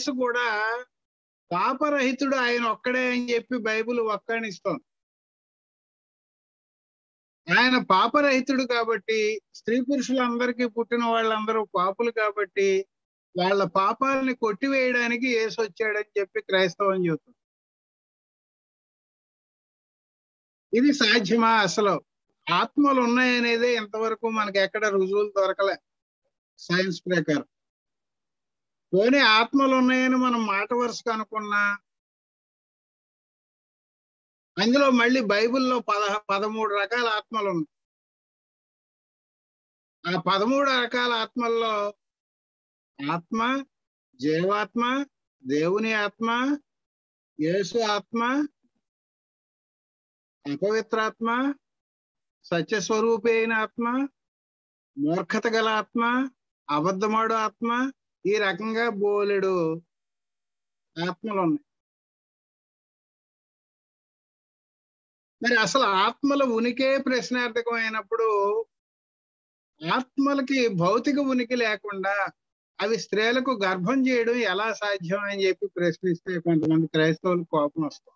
యేసు కూడా పాపరహితుడు ఆయన ఒక్కడే అని చెప్పి బైబిల్ ఒక్కనిస్తోంది ఆయన పాపరహితుడు కాబట్టి స్త్రీ పురుషులందరికీ పుట్టిన వాళ్ళందరూ పాపులు కాబట్టి వాళ్ళ పాపాలని కొట్టివేయడానికి యేసు వచ్చాడని చెప్పి క్రైస్తవం చెబుతుంది ఇది సాధ్యమా అసలు ఆత్మలు ఉన్నాయనేదే ఇంతవరకు మనకి ఎక్కడ రుజువులు దొరకలే సైన్స్ ప్రకారం పోనీ ఆత్మలు ఉన్నాయని మనం మాట వరుసకు అనుకున్నా అందులో మళ్ళీ బైబిల్లో పద పదమూడు రకాల ఆత్మలు ఉన్నాయి ఆ పదమూడు రకాల ఆత్మల్లో ఆత్మ జీవాత్మ దేవుని ఆత్మ యేసు ఆత్మ అపవిత్రాత్మ సత్యస్వరూపి అయిన ఆత్మ మూర్ఖత గల ఆత్మ అబద్ధమాడు ఆత్మ ఈ రకంగా బోలెడు ఆత్మలు ఉన్నాయి మరి అసలు ఆత్మల ఉనికే ప్రశ్నార్థకమైనప్పుడు ఆత్మలకి భౌతిక ఉనికి లేకుండా అవి స్త్రీలకు గర్భం చేయడం ఎలా సాధ్యం అని చెప్పి ప్రశ్నిస్తే కొంతమంది క్రైస్తవులు కోపం వస్తుంది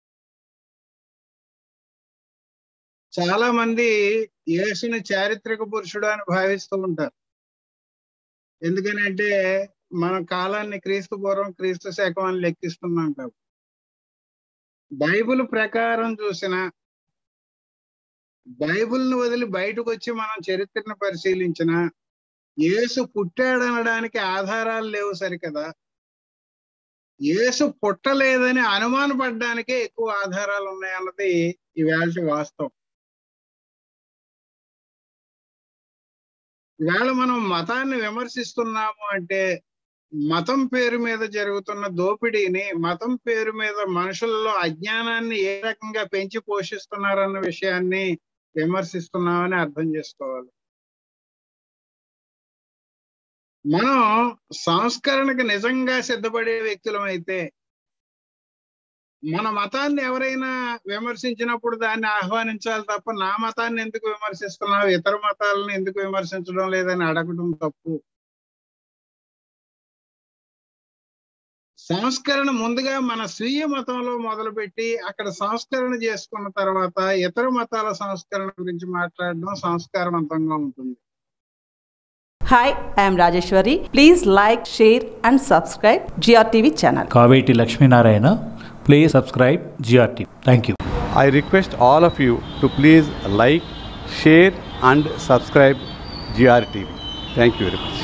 చాలా మంది యేసుని చారిత్రక పురుషుడు అని భావిస్తూ ఉంటారు ఎందుకనంటే మన కాలాన్ని క్రీస్తు పూర్వం క్రీస్తు శకం అని లెక్కిస్తున్నాం కాబట్టి బైబిల్ ప్రకారం చూసిన బైబిల్ని వదిలి బయటకు వచ్చి మనం చరిత్రను పరిశీలించిన యేసు పుట్టాడనడానికి ఆధారాలు లేవు సరికదా యేసు పుట్టలేదని అనుమానపడడానికే ఎక్కువ ఆధారాలు ఉన్నాయన్నది ఈవేళ వాస్తవం ఈవేళ మనం మతాన్ని విమర్శిస్తున్నాము అంటే మతం పేరు మీద జరుగుతున్న దోపిడీని మతం పేరు మీద మనుషుల్లో అజ్ఞానాన్ని ఏ రకంగా పెంచి పోషిస్తున్నారన్న విషయాన్ని విమర్శిస్తున్నామని అర్థం చేసుకోవాలి మనం సంస్కరణకు నిజంగా సిద్ధపడే వ్యక్తులమైతే మన మతాన్ని ఎవరైనా విమర్శించినప్పుడు దాన్ని ఆహ్వానించాలి తప్ప నా మతాన్ని ఎందుకు విమర్శిస్తున్నావు ఇతర మతాలను ఎందుకు విమర్శించడం లేదని అడగడం తప్పు సంస్కరణ ముందుగా మన స్వీయ మతంలో మొదలుపెట్టి అక్కడ సంస్కరణ చేసుకున్న తర్వాత ఇతర మతాల సంస్కరణ గురించి మాట్లాడడం సంస్కారవంతంగా ఉంటుంది Hi, I am Rajeshwari. Please like, share, and subscribe GRTV channel. Kaveti Lakshminarayana please subscribe GRT thank you I request all of you to please like, share, and subscribe GRTV. Thank you very much.